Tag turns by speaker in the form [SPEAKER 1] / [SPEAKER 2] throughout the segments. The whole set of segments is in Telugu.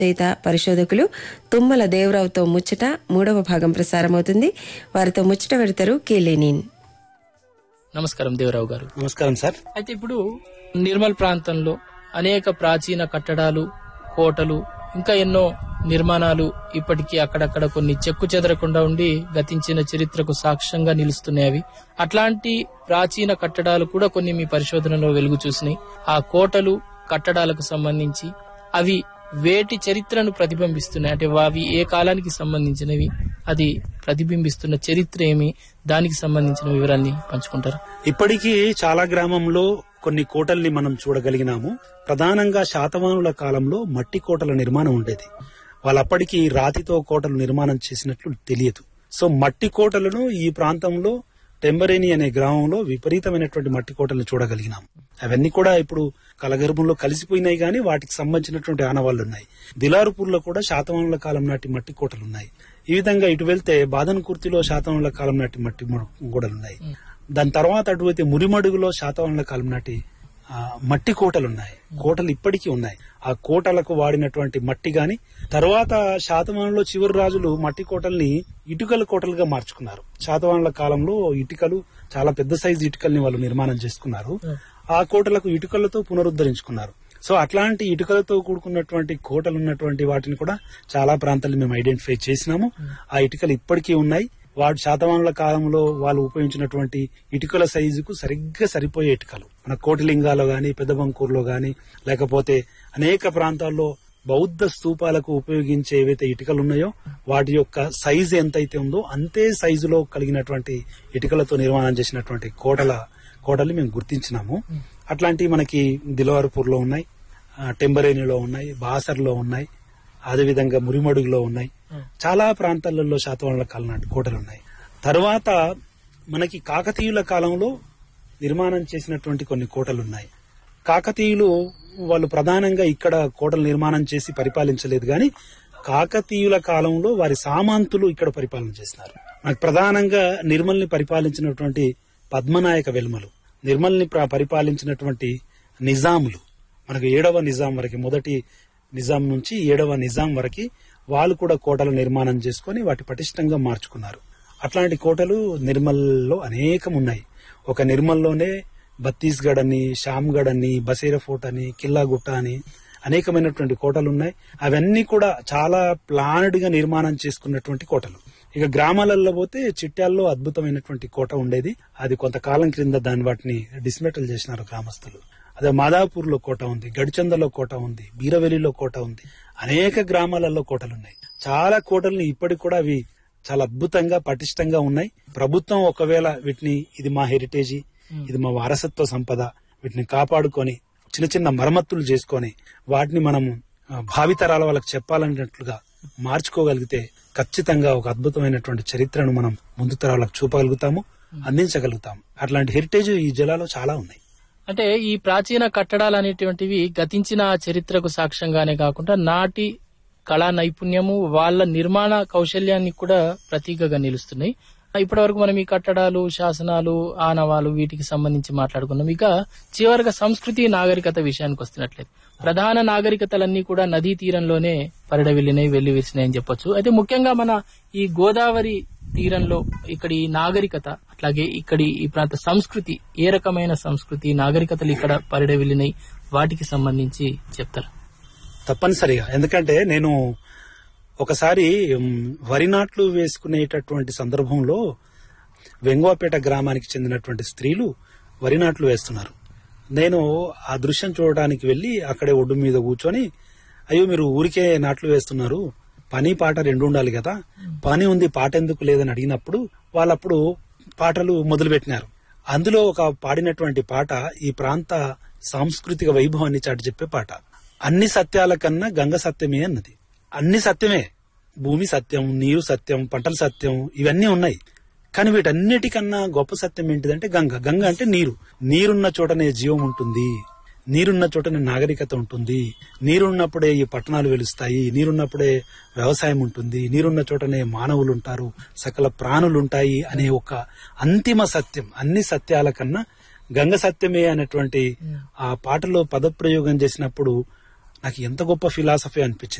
[SPEAKER 1] రచయిత పరిశోధకులు తుమ్మల దేవరావుతో ముచ్చట మూడవ భాగం ప్రసారమవుతుంది వారితో ముచ్చట పెడతారు కేలేనిన్
[SPEAKER 2] నమస్కారం దేవరావు గారు
[SPEAKER 3] నమస్కారం సార్
[SPEAKER 2] అయితే ఇప్పుడు నిర్మల్ ప్రాంతంలో అనేక ప్రాచీన కట్టడాలు కోటలు ఇంకా ఎన్నో నిర్మాణాలు ఇప్పటికీ అక్కడక్కడ కొన్ని చెక్కు చెదరకుండా ఉండి గతించిన చరిత్రకు సాక్ష్యంగా నిలుస్తున్నాయి అవి అట్లాంటి ప్రాచీన కట్టడాలు కూడా కొన్ని మీ పరిశోధనలో వెలుగు చూసినాయి ఆ కోటలు కట్టడాలకు సంబంధించి అవి వేటి చరిత్రను ప్రతిబింబిస్తున్నాయి అంటే అవి ఏ కాలానికి సంబంధించినవి అది ప్రతిబింబిస్తున్న చరిత్ర ఏమి దానికి సంబంధించిన వివరాన్ని పంచుకుంటారు
[SPEAKER 3] ఇప్పటికీ చాలా గ్రామంలో కొన్ని కోటల్ని మనం చూడగలిగినాము ప్రధానంగా శాతవానుల కాలంలో మట్టి కోటల నిర్మాణం ఉండేది వాళ్ళప్పటికి రాతితో కోటలు నిర్మాణం చేసినట్లు తెలియదు సో మట్టి కోటలను ఈ ప్రాంతంలో టెంబరేని అనే గ్రామంలో విపరీతమైనటువంటి మట్టి కోటలను చూడగలిగినాం అవన్నీ కూడా ఇప్పుడు కలగర్భంలో కలిసిపోయినాయి కానీ వాటికి సంబంధించినటువంటి ఆనవాళ్లు ఉన్నాయి దిలారుపూర్లో కూడా శాతవానుల కాలం నాటి మట్టి కోటలు ఉన్నాయి ఈ విధంగా ఇటు వెళ్తే బాదన్ కుర్తిలో శాతవానుల కాలం నాటి మట్టి మొ- గోడలు ఉన్నాయి దాని తర్వాత అటువైతే మురిమడుగులో శాతవానుల కాలం నాటి ఆ, మట్టి కోటలు ఉన్నాయి కోటలు ఇప్పటికీ ఉన్నాయి ఆ కోటలకు వాడినటువంటి మట్టి గాని తర్వాత శాతవాహనంలో చివరి రాజులు మట్టి కోటల్ని ఇటుకల కోటలుగా మార్చుకున్నారు శాతవాహనుల కాలంలో ఇటుకలు చాలా పెద్ద సైజు ఇటుకల్ని వాళ్ళు నిర్మాణం చేసుకున్నారు ఆ కోటలకు ఇటుకలతో పునరుద్ధరించుకున్నారు సో అట్లాంటి ఇటుకలతో కూడుకున్నటువంటి కోటలు ఉన్నటువంటి వాటిని కూడా చాలా ప్రాంతాలు మేము ఐడెంటిఫై చేసినాము ఆ ఇటుకలు ఇప్పటికీ ఉన్నాయి వాటి శాతవాహనుల కాలంలో వాళ్ళు ఉపయోగించినటువంటి ఇటుకల సైజుకు సరిగ్గా సరిపోయే ఇటుకలు మన కోటిలింగాలో గాని పెద్ద బంకూరులో గాని లేకపోతే అనేక ప్రాంతాల్లో బౌద్ధ స్తూపాలకు ఉపయోగించే ఏవైతే ఇటుకలు ఉన్నాయో వాటి యొక్క సైజు ఎంతైతే ఉందో అంతే సైజులో కలిగినటువంటి ఇటుకలతో నిర్మాణం చేసినటువంటి కోటల కోటలు మేము గుర్తించినాము అట్లాంటివి మనకి దిలవారపూర్లో ఉన్నాయి ఆ, టెంబరేనిలో ఉన్నాయి బాసర్లో ఉన్నాయి అదేవిధంగా మురిమడుగులో ఉన్నాయి చాలా ప్రాంతాలలో శాతవాహనుల కాలం నాటి కోటలు ఉన్నాయి తర్వాత మనకి కాకతీయుల కాలంలో నిర్మాణం చేసినటువంటి కొన్ని కోటలు ఉన్నాయి కాకతీయులు వాళ్ళు ప్రధానంగా ఇక్కడ కోటలు నిర్మాణం చేసి పరిపాలించలేదు గాని కాకతీయుల కాలంలో వారి సామంతులు ఇక్కడ పరిపాలన చేసినారు మనకు ప్రధానంగా నిర్మల్ని పరిపాలించినటువంటి పద్మనాయక వెల్మలు నిర్మల్ని ప్ర- పరిపాలించినటువంటి నిజాములు మనకు ఏడవ నిజాం వరకు మొదటి నిజాం నుంచి ఏడవ నిజాం వరకు వాళ్ళు కూడా కోటలు నిర్మాణం చేసుకొని వాటి పటిష్టంగా మార్చుకున్నారు అట్లాంటి కోటలు నిర్మల్లో అనేకం ఉన్నాయి ఒక నిర్మల్లోనే బత్తీస్గఢ్ అని శ్యామ్గఢ్ అని బసేర ఫోర్ట్ అని కిల్లాగుట్ట అని అనేకమైనటువంటి కోటలు ఉన్నాయి అవన్నీ కూడా చాలా ప్లానెడ్ గా నిర్మాణం చేసుకున్నటువంటి కోటలు ఇక గ్రామాలలో పోతే చిట్యాల్లో అద్భుతమైనటువంటి కోట ఉండేది అది కొంతకాలం క్రింద దాని వాటిని డిస్మెటల్ చేసినారు గ్రామస్తులు అదే మాదాపూర్ లో కోట ఉంది గడిచందలో కోట ఉంది బీరవెలిలో కోట ఉంది అనేక గ్రామాలలో కోటలు ఉన్నాయి చాలా కోటల్ని ఇప్పటికి కూడా అవి చాలా అద్భుతంగా పటిష్టంగా ఉన్నాయి ప్రభుత్వం ఒకవేళ వీటిని ఇది మా హెరిటేజీ ఇది మా వారసత్వ సంపద వీటిని కాపాడుకొని చిన్న చిన్న మరమ్మతులు చేసుకొని వాటిని మనం ఆ, భావితరాల వాళ్ళకి చెప్పాలన్నట్లుగా మార్చుకోగలిగితే ఖచ్చితంగా ఒక అద్భుతమైనటువంటి చరిత్రను మనం ముందు తరాలకు చూపగలుగుతాము అందించగలుగుతాము అట్లాంటి హెరిటేజ్ ఈ జిల్లాలో చాలా ఉన్నాయి
[SPEAKER 2] అంటే ఈ ప్రాచీన కట్టడాలు అనేటువంటివి గతించిన చరిత్రకు సాక్ష్యంగానే కాకుండా నాటి కళా నైపుణ్యము వాళ్ళ నిర్మాణ కౌశల్యాన్ని కూడా ప్రతీకగా నిలుస్తున్నాయి ఇప్పటి వరకు మనం ఈ కట్టడాలు శాసనాలు ఆనవాలు వీటికి సంబంధించి మాట్లాడుకున్నాం ఇక చివరిగా సంస్కృతి నాగరికత విషయానికి వస్తున్నట్లేదు ప్రధాన నాగరికతలన్నీ కూడా నదీ తీరంలోనే పరిడవిల్లినాయి వెళ్లి విరిసినాయి అని చెప్పొచ్చు అయితే ముఖ్యంగా మన ఈ గోదావరి తీరంలో ఇక్కడి నాగరికత అట్లాగే ఇక్కడి ఈ ప్రాంత సంస్కృతి ఏ రకమైన సంస్కృతి నాగరికతలు ఇక్కడ పరిడవిల్లినాయి వాటికి సంబంధించి చెప్తారు
[SPEAKER 3] తప్పనిసరిగా ఎందుకంటే నేను ఒకసారి ఉమ్, వరి నాట్లు వేసుకునేటటువంటి సందర్భంలో వెంగవాపేట గ్రామానికి చెందినటువంటి స్త్రీలు వరి నాట్లు వేస్తున్నారు నేను ఆ దృశ్యం చూడడానికి వెళ్లి అక్కడే ఒడ్డు మీద కూర్చొని అయ్యో మీరు ఊరికే నాట్లు వేస్తున్నారు పని పాట రెండు ఉండాలి కదా పని ఉంది పాట ఎందుకు లేదని అడిగినప్పుడు వాళ్ళప్పుడు పాటలు మొదలుపెట్టినారు అందులో ఒక పాడినటువంటి పాట ఈ ప్రాంత సాంస్కృతిక వైభవాన్ని చాటి చెప్పే పాట అన్ని సత్యాల కన్నా గంగ సత్యమే అన్నది అన్ని సత్యమే భూమి సత్యం నీరు సత్యం పంటల సత్యం ఇవన్నీ ఉన్నాయి కానీ వీటన్నిటికన్నా గొప్ప సత్యం ఏంటిదంటే గంగ గంగ అంటే నీరు నీరున్న చోటనే జీవం ఉంటుంది నీరున్న చోటనే నాగరికత ఉంటుంది నీరున్నప్పుడే ఈ పట్టణాలు వెలుస్తాయి నీరున్నప్పుడే వ్యవసాయం ఉంటుంది నీరున్న చోటనే మానవులు ఉంటారు సకల ప్రాణులు ఉంటాయి అనే ఒక అంతిమ సత్యం అన్ని సత్యాల కన్నా గంగ సత్యమే అనేటువంటి ఆ పాటలో పదప్రయోగం చేసినప్పుడు నాకు ఎంత గొప్ప ఫిలాసఫీ అనిపించింది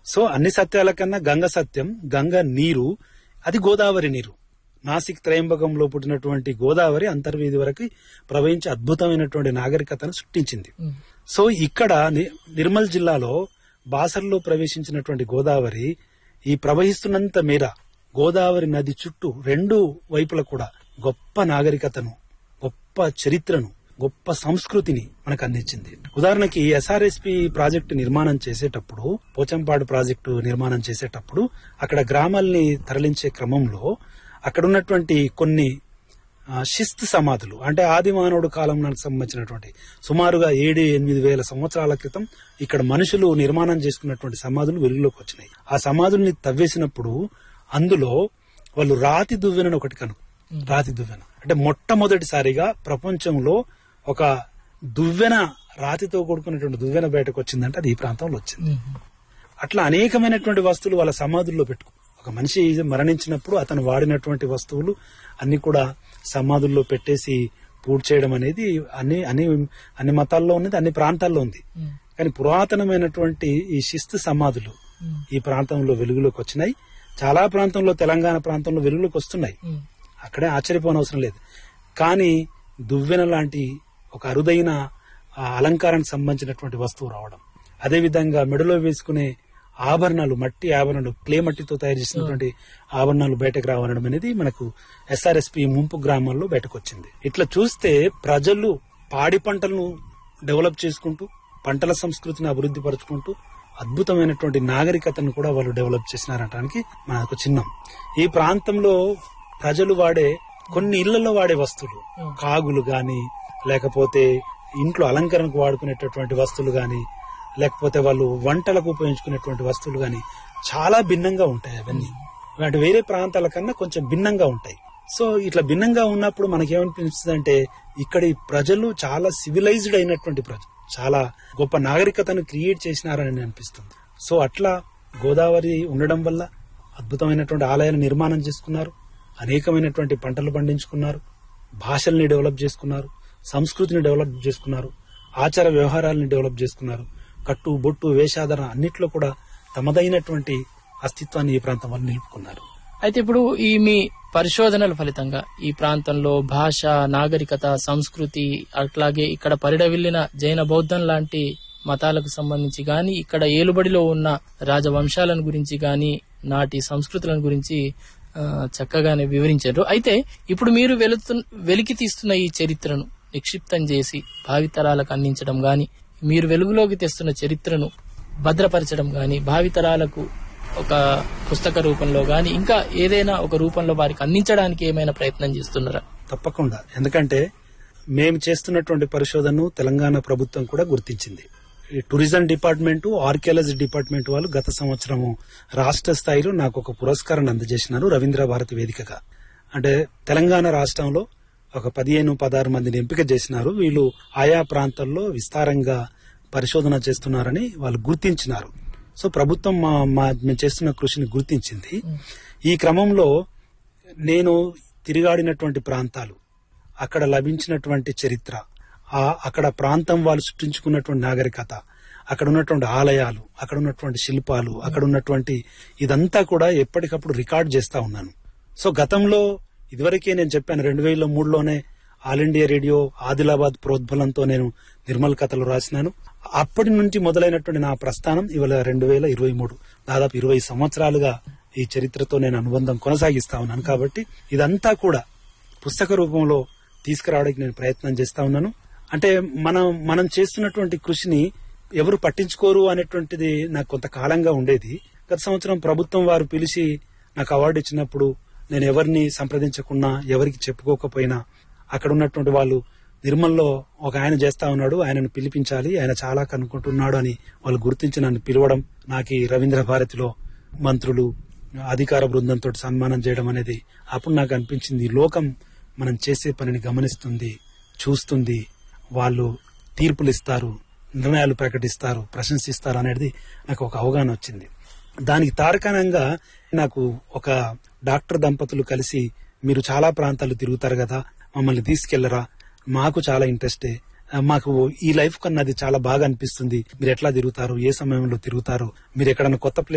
[SPEAKER 3] సో అన్ని సత్యాల కన్నా గంగ సత్యం గంగ నీరు అది గోదావరి నీరు నాసిక్ త్రయంబకంలో పుట్టినటువంటి గోదావరి అంతర్వేది వరకు ప్రవహించి అద్భుతమైనటువంటి నాగరికతను సృష్టించింది సో ఇక్కడ ని- నిర్మల్ జిల్లాలో బాసర్లో ప్రవేశించినటువంటి గోదావరి ఈ ప్రవహిస్తున్నంత మేర గోదావరి నది చుట్టూ రెండు వైపుల కూడా గొప్ప నాగరికతను గొప్ప చరిత్రను గొప్ప సంస్కృతిని మనకు అందించింది ఉదాహరణకి ఎస్ఆర్ఎస్పి ప్రాజెక్టు నిర్మాణం చేసేటప్పుడు పోచంపాడు ప్రాజెక్టు నిర్మాణం చేసేటప్పుడు అక్కడ గ్రామాల్ని తరలించే క్రమంలో అక్కడ ఉన్నటువంటి కొన్ని ఆ, శిస్తు సమాధులు అంటే ఆది మానవుడు కాలంకి సంబంధించినటువంటి సుమారుగా ఏడు ఎనిమిది వేల సంవత్సరాల క్రితం ఇక్కడ మనుషులు నిర్మాణం చేసుకున్నటువంటి సమాధులు వెలుగులోకి వచ్చినాయి ఆ సమాధుల్ని తవ్వేసినప్పుడు అందులో వాళ్ళు రాతి దువ్వెనని ఒకటి కను రాతి దువ్వెన అంటే మొట్టమొదటిసారిగా ప్రపంచంలో ఒక దువ్వెన రాతితో కూడుకున్నటువంటి దువ్వెన బయటకు వచ్చిందంటే అది ఈ ప్రాంతంలో వచ్చింది అట్లా అనేకమైనటువంటి వస్తువులు వాళ్ళ సమాధుల్లో పెట్టుకో ఒక మనిషి మరణించినప్పుడు అతను వాడినటువంటి వస్తువులు అన్ని కూడా సమాధుల్లో పెట్టేసి పూడ్ చేయడం అనేది అన్ని అన్ని అన్ని మతాల్లో ఉన్నది అన్ని ప్రాంతాల్లో ఉంది కానీ పురాతనమైనటువంటి ఈ శిస్తు సమాధులు ఈ ప్రాంతంలో వెలుగులోకి వచ్చినాయి చాలా ప్రాంతంలో తెలంగాణ ప్రాంతంలో వెలుగులోకి వస్తున్నాయి అక్కడే ఆశ్చర్యపోనవసరం లేదు కానీ దువ్వెన లాంటి ఒక అరుదైన ఆ అలంకారానికి సంబంధించినటువంటి వస్తువు రావడం అదేవిధంగా మెడలో వేసుకునే ఆభరణాలు మట్టి ఆభరణాలు క్లే మట్టితో తయారు చేసినటువంటి ఆభరణాలు బయటకు రావడం అనేది మనకు ఎస్ఆర్ఎస్పి ముంపు గ్రామాల్లో బయటకు వచ్చింది ఇట్లా చూస్తే ప్రజలు పాడి పంటలను డెవలప్ చేసుకుంటూ పంటల సంస్కృతిని అభివృద్ధి పరుచుకుంటూ అద్భుతమైనటువంటి నాగరికతను కూడా వాళ్ళు డెవలప్ చేసినారనడానికి మనకు చిహ్నం ఈ ప్రాంతంలో ప్రజలు వాడే కొన్ని ఇళ్లలో వాడే వస్తువులు కాగులు గాని లేకపోతే ఇంట్లో అలంకరణకు వాడుకునేటటువంటి వస్తువులు గాని లేకపోతే వాళ్ళు వంటలకు ఉపయోగించుకునేటువంటి వస్తువులు గాని చాలా భిన్నంగా ఉంటాయి అవన్నీ అంటే వేరే ప్రాంతాల కన్నా కొంచెం భిన్నంగా ఉంటాయి సో ఇట్లా భిన్నంగా ఉన్నప్పుడు మనకేమనిపిస్తుంది అంటే ఇక్కడి ప్రజలు చాలా సివిలైజ్డ్ అయినటువంటి ప్రజలు చాలా గొప్ప నాగరికతను క్రియేట్ చేసినారని అనిపిస్తుంది సో అట్లా గోదావరి ఉండడం వల్ల అద్భుతమైనటువంటి ఆలయాలు నిర్మాణం చేసుకున్నారు అనేకమైనటువంటి పంటలు పండించుకున్నారు భాషల్ని డెవలప్ చేసుకున్నారు సంస్కృతిని డెవలప్ చేసుకున్నారు ఆచార వ్యవహారాలని డెవలప్ చేసుకున్నారు కట్టు బొట్టు వేషాధారణ అన్నిట్లో కూడా తమదైనటువంటి అస్తిత్వాన్ని ఈ ప్రాంతం వాళ్ళు నిలుపుకున్నారు
[SPEAKER 2] అయితే ఇప్పుడు ఈ మీ పరిశోధనల ఫలితంగా ఈ ప్రాంతంలో భాష నాగరికత సంస్కృతి అట్లాగే ఇక్కడ పరిడవిల్లిన జైన బౌద్ధం లాంటి మతాలకు సంబంధించి గాని ఇక్కడ ఏలుబడిలో ఉన్న రాజవంశాలను గురించి గాని నాటి సంస్కృతులను గురించి ఆ, చక్కగానే వివరించారు అయితే ఇప్పుడు మీరు వెలుతు వెలికి తీస్తున్న ఈ చరిత్రను నిక్షిప్తం చేసి భావితరాలకు అందించడం గాని మీరు వెలుగులోకి తెస్తున్న చరిత్రను భద్రపరచడం గాని భావితరాలకు ఒక పుస్తక రూపంలో గాని ఇంకా ఏదైనా ఒక రూపంలో వారికి అందించడానికి ఏమైనా ప్రయత్నం చేస్తున్నారా
[SPEAKER 3] తప్పకుండా ఎందుకంటే మేము చేస్తున్నటువంటి పరిశోధనను తెలంగాణ ప్రభుత్వం కూడా గుర్తించింది ఈ టూరిజం డిపార్ట్మెంట్ ఆర్కియాలజీ డిపార్ట్మెంట్ వాళ్ళు గత సంవత్సరము రాష్ట్ర స్థాయిలో నాకు ఒక పురస్కారాన్ని అందజేసినారు రవీంద్ర భారతి వేదికగా అంటే తెలంగాణ రాష్ట్రంలో ఒక పదిహేను పదహారు మందిని ఎంపిక చేసినారు వీళ్ళు ఆయా ప్రాంతాల్లో విస్తారంగా పరిశోధన చేస్తున్నారని వాళ్ళు గుర్తించినారు సో ప్రభుత్వం మా మా మేము చేస్తున్న కృషిని గుర్తించింది ఈ క్రమంలో నేను తిరిగాడినటువంటి ప్రాంతాలు అక్కడ లభించినటువంటి చరిత్ర ఆ అక్కడ ప్రాంతం వాళ్ళు సృష్టించుకున్నటువంటి నాగరికత అక్కడ ఉన్నటువంటి ఆలయాలు అక్కడ ఉన్నటువంటి శిల్పాలు అక్కడ ఉన్నటువంటి ఇదంతా కూడా ఎప్పటికప్పుడు రికార్డ్ చేస్తా ఉన్నాను సో గతంలో ఇదివరకే నేను చెప్పాను రెండు వేల మూడులోనే ఆల్ ఇండియా రేడియో ఆదిలాబాద్ ప్రోద్బలంతో నేను నిర్మల్ కథలు రాసినాను అప్పటి నుంచి మొదలైనటువంటి నా ప్రస్థానం ఇవాళ రెండు వేల ఇరవై మూడు దాదాపు ఇరవై సంవత్సరాలుగా ఈ చరిత్రతో నేను అనుబంధం కొనసాగిస్తా ఉన్నాను కాబట్టి ఇదంతా కూడా పుస్తక రూపంలో తీసుకురావడానికి నేను ప్రయత్నం చేస్తా ఉన్నాను అంటే మనం మనం చేస్తున్నటువంటి కృషిని ఎవరు పట్టించుకోరు అనేటువంటిది నాకు కొంతకాలంగా ఉండేది గత సంవత్సరం ప్రభుత్వం వారు పిలిచి నాకు అవార్డు ఇచ్చినప్పుడు నేను ఎవరిని సంప్రదించకున్నా ఎవరికి చెప్పుకోకపోయినా అక్కడ ఉన్నటువంటి వాళ్ళు నిర్మల్లో ఒక ఆయన చేస్తా ఉన్నాడు ఆయనను పిలిపించాలి ఆయన చాలా కనుక్కుంటున్నాడు అని వాళ్ళు గుర్తించి నన్ను పిలవడం నాకు ఈ రవీంద్ర భారతిలో మంత్రులు అధికార బృందంతో సన్మానం చేయడం అనేది అప్పుడు నాకు అనిపించింది ఈ లోకం మనం చేసే పనిని గమనిస్తుంది చూస్తుంది వాళ్ళు తీర్పులు ఇస్తారు నిర్ణయాలు ప్రకటిస్తారు ప్రశంసిస్తారు అనేది నాకు ఒక అవగాహన వచ్చింది దానికి తారకాణంగా నాకు ఒక డాక్టర్ దంపతులు కలిసి మీరు చాలా ప్రాంతాలు తిరుగుతారు కదా మమ్మల్ని తీసుకెళ్లరా మాకు చాలా ఇంట్రెస్టే ఆ, మాకు ఈ లైఫ్ కన్నా అది చాలా బాగా అనిపిస్తుంది మీరు ఎట్లా తిరుగుతారు ఏ సమయంలో తిరుగుతారు మీరు ఎక్కడైనా కొత్త ప్లేస్